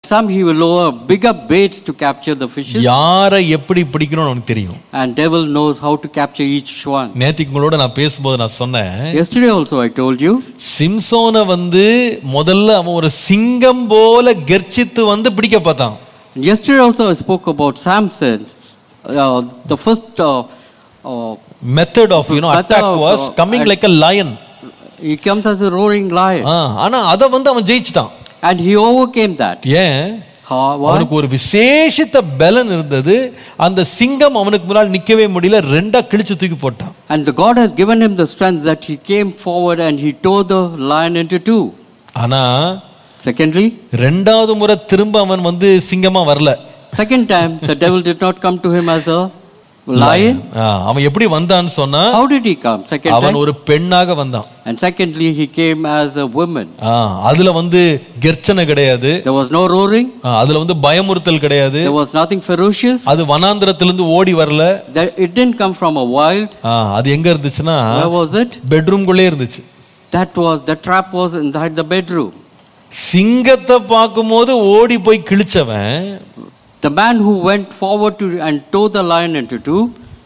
some he will lower bigger baits to capture the fishes, யாரை எப்படி பிடிக்கணும்னு அவனுக்கு தெரியும் and devil knows how to capture each one. நேத்திக்கு உங்களோட நான் பேசும்போது நான் சொன்னேன் Yesterday also I told you, சிம்சோனை வந்து முதல்ல அவன் ஒரு சிங்கம் போல கெர்ச்சித்து வந்து பிடிக்க பார்த்தான் and yesterday also I spoke about Samson. Uh, the first, uh, uh, method of you know Method attack of, was uh, coming like a lion he comes as a roaring lion, ஆனா அதை வந்து அவன் ஜெயிச்சிட்டான் and he overcame that. ஏன் How, why? அவனுக்கு ஒரு விசேஷித்த பலன் இருந்தது அந்த சிங்கம் அவனுக்கு முன்னால் நிக்கவே முடியல ரெண்டா கிழிச்சு தூக்கி போட்டான் And the God has given him the strength that he came forward and he tore the lion into two. ஆனா Secondly, ரெண்டாவது முறை திரும்ப அவன் வந்து சிங்கமா வரல second time the devil did not come to him as a lion. ஆ, அவன் எப்படி வந்தான்னு சொன்னா How did he come? Second அவன் time. ஒரு பெண்ணாக வந்தான் And secondly, he came as a woman. ஆ, அதுல வந்து கெர்ச்சனை கிடையாது There was no roaring. ஆ, அதுல வந்து பயமுறுத்தல் கிடையாது There was nothing ferocious. அது வனாந்திரத்திலிருந்து ஓடி வரல That it didn't come from a wild. ஆ, அது எங்க இருந்துச்சுன்னா Where was it? பெட்ரூம்குள்ளே இருந்துச்சு That was the trap was inside the bedroom. சிங்கத்தை பார்க்கும்போது ஓடி போய் கிழிச்சவன் The man who went forward to and tore the lion into two,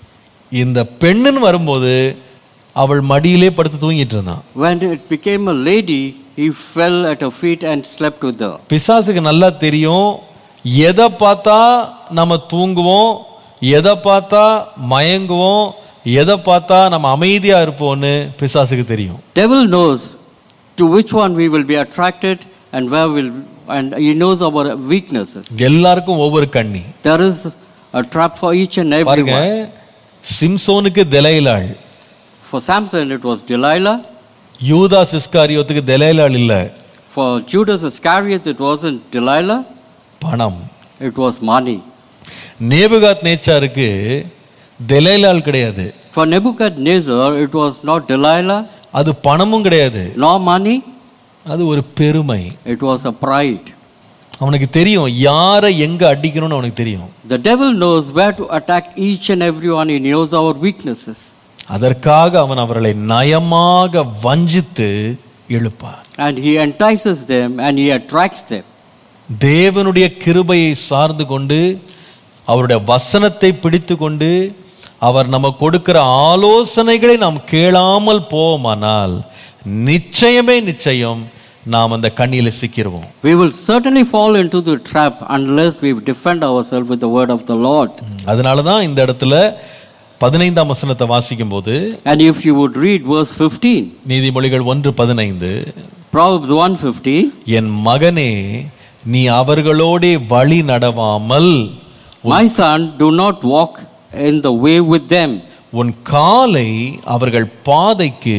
இந்த பெண்ணுன்னு வரும்போது அவள் மடியிலே படுத்து தூங்கிட்டு இருந்தான் when it became a lady, he fell at her feet and slept with her. பிசாசுக்கு நல்லா தெரியும் எதை பார்த்தா நம்ம தூங்குவோம் எதை பார்த்தா மயங்குவோம் எதை பார்த்தா நம்ம அமைதியா இருப்போம்னு பிசாசுக்கு தெரியும் Devil knows to which one we will be attracted and where will and he knows our weaknesses. எல்லாருக்கும் ஒவ்வொரு கண்ணி There is a trap for each and பாருங்க everyone. சிம்சோனுக்கு தெலைலாள் For Samson it was Delilah. யூதாஸ் இஸ்காரியோத்துக்கு தெலைலாள் இல்ல For Judas Iscariot it wasn't Delilah, பணம் it was money. நேபுகாத் நேச்சாருக்கு தெலைலாள் கிடையாது For Nebuchadnezzar it was not Delilah அது பணமும் கிடையாது nor money, அது ஒரு பெருமை it was a pride. அவனுக்கு தெரியும் யாரை எங்க அடிக்கணும்னு அவனுக்கு தெரியும் The devil knows where to attack each and everyone, he knows our weaknesses. அதற்காக அவன் அவர்களை நயமாக வஞ்சித்து இழுப்பான் And he entices them and he attracts them. தேவனுடைய கிருபையை சார்ந்து கொண்டு அவருடைய வசனத்தை பிடித்து கொண்டு அவர் நம்ம கொடுக்கிற ஆலோசனைகளை நாம் கேளாமல் போவோமானால் நிச்சயமே நிச்சயம் நாம் அந்த கண்ணியில சிக்கிருவோம் We will certainly fall into the trap unless we defend ourselves with the word of the Lord. அதனால தான் இந்த இடத்துல பதினைந்தாம் வசனத்தை வாசிக்கும் போது And if you would read verse 15, நீதிமொழிகள் ஒன்று பதினைந்து Proverbs 150, என் மகனே நீ அவர்களோடே வழி நடவாமல் My son, do not walk in the way with them. உன் காலை அவர்கள் பாதைக்கு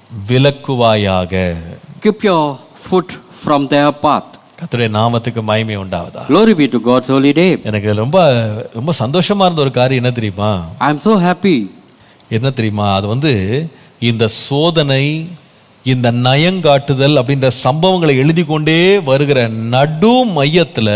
விலக்குவாயாக Keep your foot from their path. கர்த்தருடைய நாமத்துக்கு மகிமை உண்டாவதா Glory be to God's holy name. எனக்கு இதுல ரொம்ப ரொம்ப சந்தோஷமா இருந்த ஒரு காரியம் என்ன தெரியுமா I am so happy. என்ன தெரியுமா அது வந்து இந்த சோதனை இந்த நயங்காட்டுதல் அப்படின்ற சம்பவங்களை எழுதி கொண்டே வருகிற நடு மையத்துல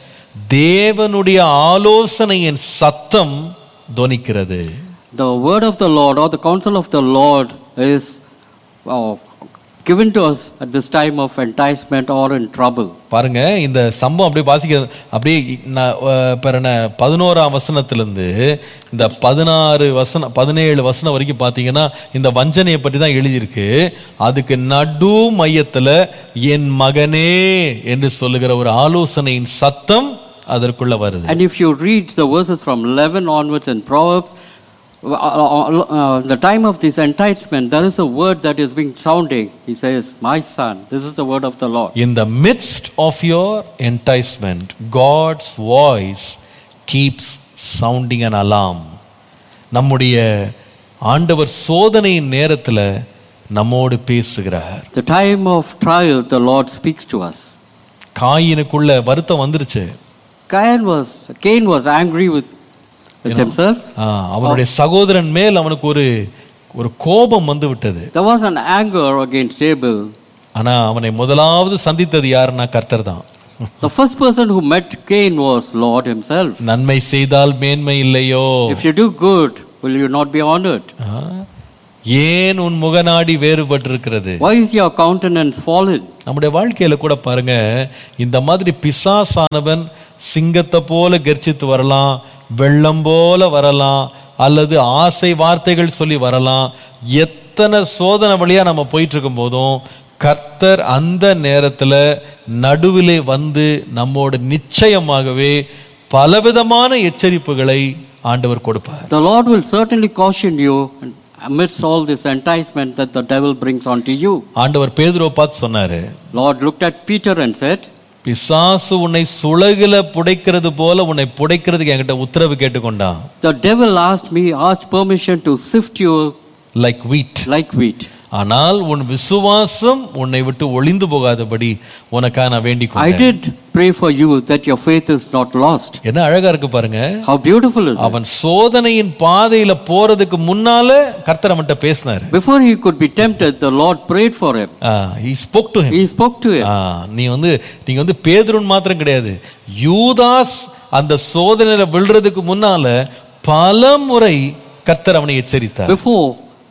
தேவனுடைய ஆலோசனையின் சத்தம் தொனிக்கிறது The word of the Lord or the counsel of the Lord is uh, given to us at this time of enticement or in trouble. பாருங்க இந்த சம்பவம் அப்படியே வாசிக்க அப்படியே நான், அஹ், பிற என்ன பதினோராம் வசனத்திலிருந்து இந்த பதினாறு வசனம் பதினேழு வசனம் வரைக்கும் பார்த்தீங்கன்னா இந்த வஞ்சனையை பற்றி தான் எழுதியிருக்கு அதுக்கு நடு மையத்துல என் மகனே என்று சொல்லுகிற ஒரு ஆலோசனையின் சத்தம் அதற்குள்ள வருது And if you read the verses from 11 onwards in Proverbs, uh, uh, uh, the time of this enticement, there is a word that is being sounding. He says, My son, this is the word of the Lord. In the midst of your enticement, God's voice keeps sounding an alarm. நம்முடைய ஆண்டவர் சோதனையின் நேரத்துல நம்மோடு பேசுகிறார் The time of trial, the Lord speaks to us. காயினுக்குள்ள வருத்தம் வந்துருச்சு Cain was, Cain was angry with, with himself. ஆ, அவனுடைய சகோதரன் மேல் அவனுக்கு ஒரு ஒரு கோபம் வந்து விட்டது There was an anger against Abel. ஆனா அவனை முதலாவது சந்தித்தது யாருன்னா கர்த்தர் தான் The first person who met Cain was Lord himself. நன்மை செய்தால் மேன்மை இல்லையோ If you do good, will you not be honored? ஆ, ஏன் உன் முகநாடி வேறுபட்டிருக்கிறது Why is your countenance fallen? நம்முடைய வாழ்க்கையில கூட பாருங்க இந்த மாதிரி பிசாசானவன் சிங்கத்தை போல கர்ஜித்து வரலாம் வெள்ளம் போல வரலாம் அல்லது ஆசை வார்த்தைகள் சொல்லி வரலாம் எத்தனை சோதனை வழியா நம்ம போயிட்டு இருக்கும் போதும் கர்த்தர் அந்த நேரத்துல நடுவிலே வந்து நம்மோடு நிச்சயமாகவே பலவிதமான எச்சரிப்புகளை ஆண்டவர் கொடுப்பார் The Lord will certainly caution you amidst all this enticement that the devil brings onto you. ஆண்டவர் பேதுருவை பார்த்து சொன்னாரு Lord looked at Peter and said, பிசாசு உன்னை சுளகில புடைக்கிறது போல உன்னை புடைக்கிறதுக்கு என்கிட்ட உத்தரவு கேட்டுக்கொண்டான் The devil asked me, asked permission to sift you like wheat like wheat. ஆனால் உன் விசுவாசம் உன்னை விட்டு ஒளிந்து போகாதபடி உனக்காக நான் வேண்டிக் I கொண்டேன் did pray for you that your faith is not lost. என்ன அழகா இருக்கு பாருங்க How beautiful is it? அவன் சோதனையின் பாதையில போறதுக்கு முன்னால கர்த்தர் அவன்கிட்ட பேசினாரு Before he could be tempted, the Lord prayed for him. he spoke to him He spoke to him. ஆ, நீ வந்து நீங்க வந்து பேதுருன் மாத்திரம் கிடையாது யூதாஸ் அந்த சோதனையில விழுறதுக்கு முன்னால பல முறை கர்த்தர் அவனை எச்சரித்தார் Before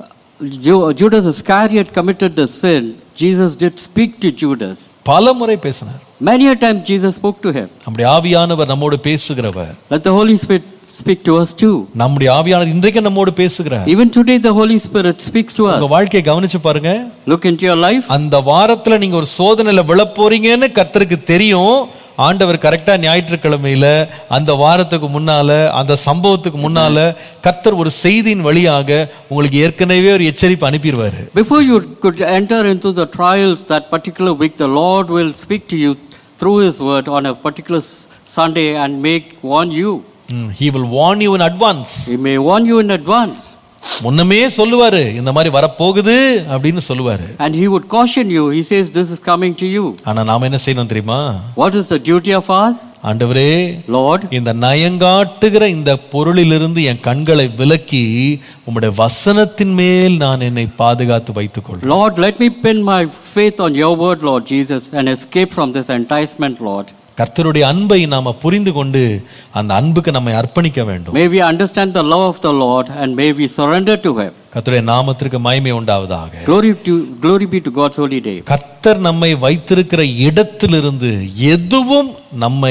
Ju- Judas Iscariot committed the sin, Jesus did speak to Judas. பல முறை பேசினார் Many a time Jesus spoke to him. நம்முடைய ஆவியானவர் நம்மோடு பேசுகிறவர் Let the Holy Spirit speak to us too. நம்முடைய ஆவியானவர் இன்றைக்கு நம்மோடு பேசுகிறார் Even today, the Holy Spirit speaks to உங்க us. வாழ்க்கையை கவனிச்சு பாருங்க Look into your life. அந்த வாரத்துல நீங்க ஒரு சோதனையில விழப் போறீங்கன்னு கர்த்தருக்கு தெரியும் ஆண்டவர் கரெக்டா ஞாயிற்றுக்கிழமையில அந்த வாரத்துக்கு முன்னால அந்த சம்பவத்துக்கு முன்னால கர்த்தர் ஒரு செய்தியின் வழியாக உங்களுக்கு ஏற்கனவே ஒரு எச்சரிப்பு அனுப்பிடுவாரு Before you could enter into the trials that particular week, the Lord will speak to you through His word on a particular s- Sunday and make warn you. He will warn you in advance He may warn you in advance. முன்னமே சொல்லுவாரு இந்த மாதிரி வரப்போகுது அப்படின்னு சொல்லுவாரு And He would caution you. He says, This is coming to you. ஆனா நாம என்ன செய்யணும் தெரியுமா What is the duty of us? ஆண்டவரே Lord, இந்த நயங்காட்டுகிற இந்த பொருளிலிருந்து என் கண்களை விலக்கி உம்முடைய வசனத்தின் மேல் நான் என்னை பாதுகாத்து வைத்துக் கொள்வேன் Lord, let me pin my faith on your word, Lord Jesus, and escape from this enticement, Lord. கர்த்தருடைய அன்பை நாம புரிந்து கொண்டு அந்த அன்புக்கு நம்மை அர்ப்பணிக்க வேண்டும் May we understand the love of the Lord and may we surrender to Him. கர்த்தருடைய நாமத்திற்கு மகிமை உண்டாவதாக Glory to glory be to God's holy name. கர்த்தர் நம்மை வைத்திருக்கிற இடத்திலிருந்து எதுவும் நம்மை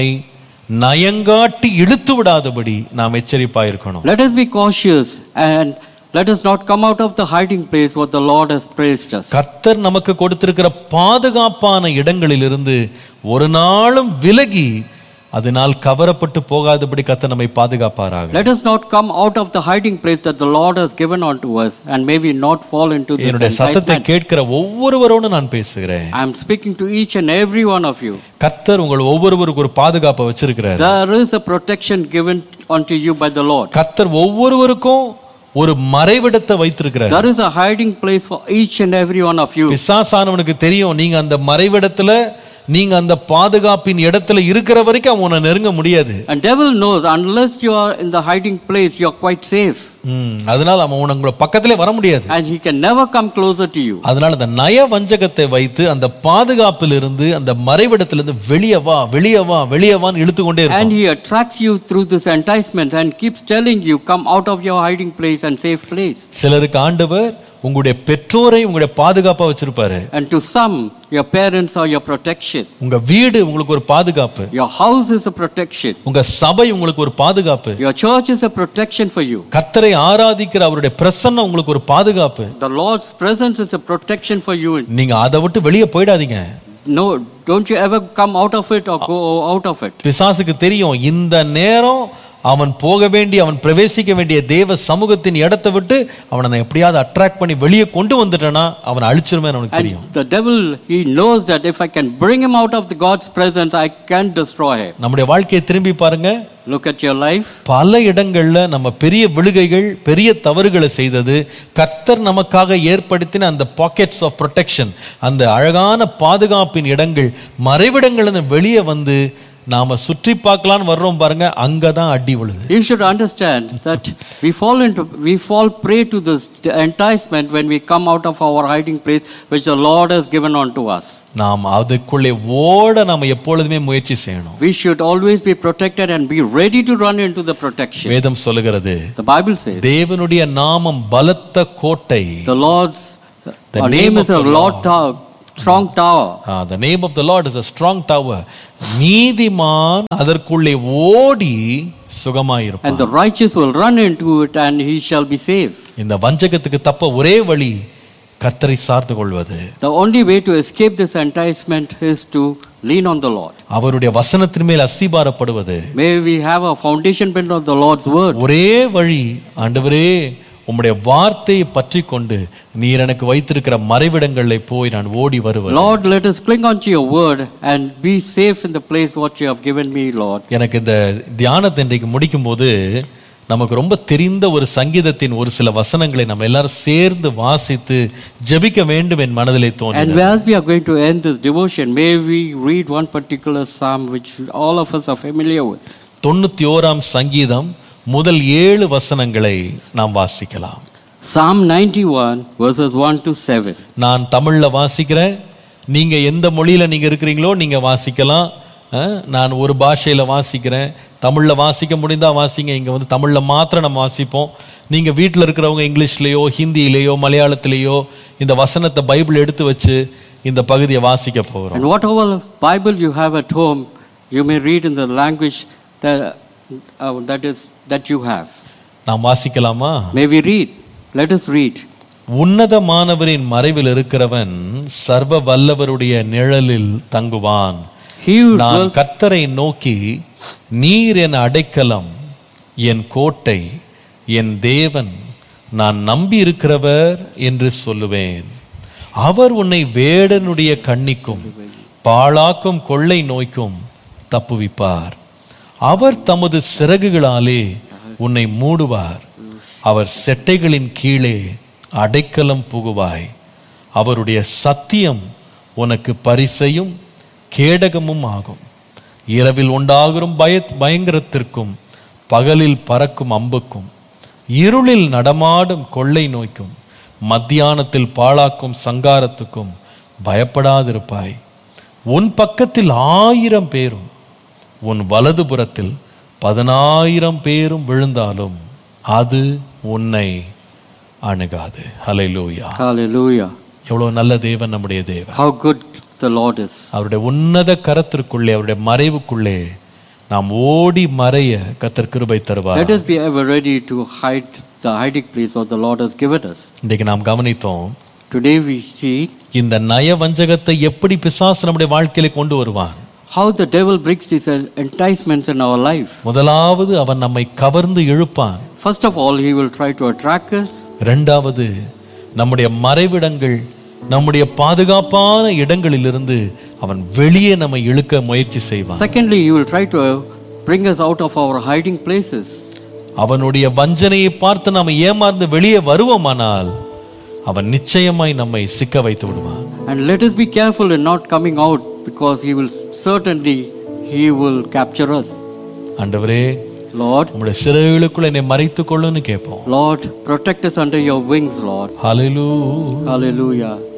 நயங்காட்டி இழுத்து விடாதபடி நாம் எச்சரிப்பாயிருக்கணும் Let us be cautious and let us not come out of the hiding place what the Lord has praised us. கர்த்தர் நமக்கு கொடுத்திருக்கிற பாதுகாப்பான இடங்களிலிருந்து ஒரு நாளும் விலகி அதனால் கவரப்பட்டு போகாதபடி கர்த்தர் நம்மை பாதுகாப்பாராக Let us not come out of the hiding place that the Lord has given unto us and may we not fall into this என்னுடைய சத்தத்தை enticement. கேட்கிற ஒவ்வொருவரோடும் நான் பேசுகிறேன் I am speaking to each and every one of you. கர்த்தர் உங்கள் ஒவ்வொருவருக்கு ஒரு பாதுகாப்பை வச்சிருக்கிறார் There is a protection given unto you by the Lord. கர்த்தர் ஒவ்வொருவருக்கும் ஒரு மறைவிடத்தை வைத்திருக்கிறார் There is a hiding place for each and every one of you. பிசாசானவனுக்கு தெரியும் நீங்க அந்த மறைவிடத்துல நீங்க அந்த பாதுகாப்பின் இடத்துல இருக்கிற வரைக்கும் அவன் உன்னை நெருங்க முடியாது And devil knows unless you are in the hiding place, you are quite safe. ம், அதனால அவன் உங்களை பக்கத்திலே வர முடியாது And he can never come closer to you. அதனால அந்த நய வஞ்சகத்தை வைத்து அந்த பாதுகாப்பிலிருந்து அந்த மறைவிடத்திலிருந்து வெளியே வா வெளியே வா வெளியே வான்னு இழுத்து கொண்டே And இருக்கும் he attracts you through this enticement and keeps telling you, come out of your hiding place and safe place. சிலருக்கு ஆண்டவர் உங்களுடைய பெற்றோரை உங்களுடைய பாதுகாப்பா வச்சிருப்பாரு And to some, your parents are your protection. உங்க வீடு உங்களுக்கு ஒரு பாதுகாப்பு Your house is a protection. உங்க சபை உங்களுக்கு ஒரு பாதுகாப்பு Your church is a protection for you. கர்த்தரை ஆராதிக்கிற அவருடைய பிரசன்னம் உங்களுக்கு ஒரு பாதுகாப்பு The Lord's presence is a protection for you. நீங்க அதை விட்டு வெளியே போயிடாதீங்க No, don't you ever come out of it or go out of it. பிசாசுக்கு தெரியும் இந்த நேரம் அவன் போக வேண்டிய அவன் பிரவேசிக்க வேண்டிய தேவ சமூகத்தின் இடத்தை விட்டு அவனை நான் எப்படியாவது அட்ராக்ட் பண்ணி வெளியே கொண்டு வந்துட்டேன்னா அவனை அழிச்சிருமே அவனுக்கு தெரியும் And the devil, he knows that if I can bring him out of the God's presence, I can destroy him. நம்முடைய வாழ்க்கையை திரும்பி பாருங்க Look at your life. பல இடங்கள்ல நம்ம பெரிய விழுகைகள் பெரிய தவறுகளை செய்தது கர்த்தர் நமக்காக ஏற்படுத்தின அந்த பாக்கெட்ஸ் ஆஃப் ப்ரொடெக்ஷன் அந்த அழகான பாதுகாப்பின் இடங்கள் மறைவிடங்கள்ல வெளியே வந்து நாம சுற்றி பார்க்கலான்னு வர்றோம் பாருங்க அங்கதான் அடி விழுது You should understand that we fall into we fall prey to this enticement when we come out of our hiding place which the Lord has given unto us. நாம் அதுக்குள்ளே ஓட நாம எப்பொழுதுமே முயற்சி செய்யணும் We should always be protected and be ready to run into the protection. வேதம் சொல்லுகிறது The Bible says தேவனுடைய நாமம் பலத்த கோட்டை the Lord's The our name name of is a the Lord tower, strong tower. The name of the Lord is a strong tower நீதிமான் அதற்குள்ளே ஓடி சுகமாயிருப்பான் And the righteous will run into it and he shall be safe. இந்த வஞ்சகத்துக்கு தப்ப ஒரே வழி கர்த்தரை சார்ந்து கொள்வது The only way to escape this enticement is to lean on the Lord. அவருடைய வசனத்தின் மேல் அஸ்திபாரப்படுவது May we have a foundation built on the Lord's word. ஒரே வழி ஆண்டவரே உம்முடைய வார்த்தையை பற்றி கொண்டு நீர் எனக்கு வைத்திருக்கிற மறைவிடங்களில் போய் நான் ஓடி வருவது Lord, let us cling onto your word and be safe in the place what you have given me, Lord. எனக்கு இந்த தியானத்தை இன்றைக்கு முடிக்கும்போது நமக்கு ரொம்ப தெரிந்த ஒரு சங்கீதத்தின் ஒரு சில வசனங்களை நம்ம எல்லாரும் சேர்ந்து வாசித்து ஜெபிக்க வேண்டும் என் மனதிலே தோன்றி And as we are going to end this devotion, may we read one particular psalm which all of us are familiar with. தொண்ணூத்தி ஓராம் சங்கீதம் முதல் ஏழு வசனங்களை நாம் வாசிக்கலாம் Psalm 91, verses 1 to 7. நான் தமிழ்ல வாசிக்கிறேன் நீங்க எந்த மொழியில நீங்க இருக்கிறீங்களோ நீங்க வாசிக்கலாம் அஹ், நான் ஒரு பாஷையில வாசிக்கிறேன் தமிழ்ல வாசிக்க முடிந்தா வாசிங்க இங்க வந்து தமிழ்ல மாத்திரம் நம்ம வாசிப்போம் நீங்க வீட்டில் இருக்கிறவங்க இங்கிலீஷ்லயோ ஹிந்தியிலேயோ மலையாளத்திலேயோ இந்த வசனத்தை பைபிள் எடுத்து வச்சு இந்த பகுதியை வாசிக்க போகிறோம் And whatever Bible you have at home, you may read in the language that, uh, that is that you have. நாம் வாசிக்கலாமா May we read? Let us read. உன்னதமானவரின் மறைவில் இருக்கிறவன் சர்வ வல்லவருடைய நிழலில் தங்குவான் He who நான் dwells கர்த்தரை நோக்கி நீர் என் அடைக்கலம் என் கோட்டை என் தேவன் நான் நம்பி இருக்கிறவர் என்று சொல்லுவேன் அவர் உன்னை வேடனுடைய கண்ணிக்கும் பாழாக்கும் கொள்ளை நோய்க்கும் தப்புவிப்பார் அவர் தமது சிறகுகளாலே உன்னை மூடுவார் அவர் செட்டைகளின் கீழே அடைக்கலம் புகுவாய் அவருடைய சத்தியம் உனக்கு பரிசையும் கேடகமும் ஆகும் இரவில் உண்டாகும் பய பயங்கரத்திற்கும் பகலில் பறக்கும் அம்புக்கும் இருளில் நடமாடும் கொள்ளை நோய்க்கும் மத்தியானத்தில் பாழாக்கும் சங்காரத்துக்கும் பயப்படாதிருப்பாய் உன் பக்கத்தில் ஆயிரம் பேரும் உன் வலதுபுறத்தில் பதினாயிரம் பேரும் விழுந்தாலும் அது உன்னை அணுகாது ஹalleluya Hallelujah. எவ்வளவு நல்ல தேவன் நம்முடைய தேவன் How good the Lord is. அவருடைய உன்னத கரத்திற்குள்ளே அவருடைய மறைவுக்குள்ளே நாம் ஓடி மறைய கத்தர் கிருபை தருவார் Let us be ever ready to hide the hiding place what the Lord has given us. இன்றைக்கு நாம் கவனித்தோம் Today we see இந்த நய வஞ்சகத்தை எப்படி பிசாசு நம்முடைய வாழ்க்கையில கொண்டு வருவான் how the devil brings these enticements in our life. முதலாவது அவன் நம்மை கவர்ந்து இழுப்பான் First of all, he will try to attract us. இரண்டாவது நம்முடைய மறைவிடங்கள் நம்முடைய பாதுகாப்பான இடங்களிலிருந்து அவன் வெளியே நம்மை இழுக்க முயற்சி செய்வான் Secondly, he will try to bring us out of our hiding places. அவனுடைய வஞ்சனையை பார்த்து நாம் ஏமாந்து வெளியே வருவோமானால் அவன் நிச்சயமாய் நம்மை சிக்க வைத்து விடுவான் And let us be careful in not coming out because he will certainly he will capture us. ஆண்டவரே Lord, உங்களுடைய சிறைகளுக்குள்ள என்னை மறைத்துக் கொள்ளுன்னு கேட்போம் Lord, protect us under your wings, Lord. Hallelujah Hallelujah.